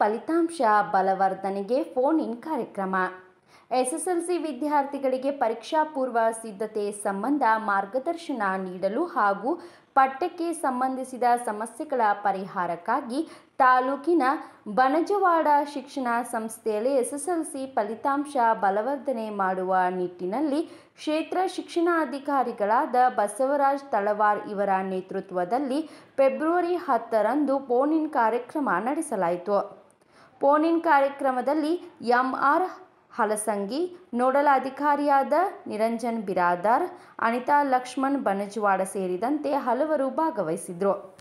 ಫಲಿತಾಂಶ ಬಲವರ್ಧನೆಗೆ phone in ಕಾರ್ಯಕ್ರಮ ಎಸ್ಎಸ್ಎಲ್ಸಿ ವಿದ್ಯಾರ್ಥಿಗಳಿಗೆ ಪರೀಕ್ಷಾ ಪೂರ್ವ ಸಿದ್ಧತೆ ಸಂಬಂಧ ಮಾರ್ಗದರ್ಶನ ನೀಡಲು ಹಾಗೂ ಪಠ್ಯಕ್ಕೆ ಸಂಬಂಧಿಸಿದ ಸಮಸ್ಯೆಗಳ ಪರಿಹಾರಕ್ಕಾಗಿ ತಾಲೂಕಿನ ಬನಜವಾಡ ಶಿಕ್ಷಣ ಸಂಸ್ಥೆಯಲ್ಲಿ ಎಸ್ಎಸ್ಎಲ್ಸಿ ಫಲಿತಾಂಶ ಬಲವರ್ಧನೆ ಮಾಡುವ ನಿಟ್ಟಿನಲ್ಲಿ ಕ್ಷೇತ್ರ ಶಿಕ್ಷಣಾಧಿಕಾರಿಗಳಾದ ಬಸವರಾಜ್ ತಳವಾರ್ ಇವರ ನೇತೃತ್ವದಲ್ಲಿ ಫೆಬ್ರವರಿ ಹತ್ತರಂದು ಫೋನ್ ಇನ್ ಕಾರ್ಯಕ್ರಮ ನಡೆಸಲಾಯಿತು ಫೋನ್ ಇನ್ ಕಾರ್ಯಕ್ರಮದಲ್ಲಿ ಎಂಆರ್ ಹಲಸಂಗಿ ನೋಡಲ್ ಅಧಿಕಾರಿಯಾದ ನಿರಂಜನ್ ಬಿರಾದಾರ್ ಅನಿತಾ ಲಕ್ಷ್ಮಣ್ ಬನಜವಾಡ ಸೇರಿದಂತೆ ಹಲವರು ಭಾಗವಹಿಸಿದ್ರು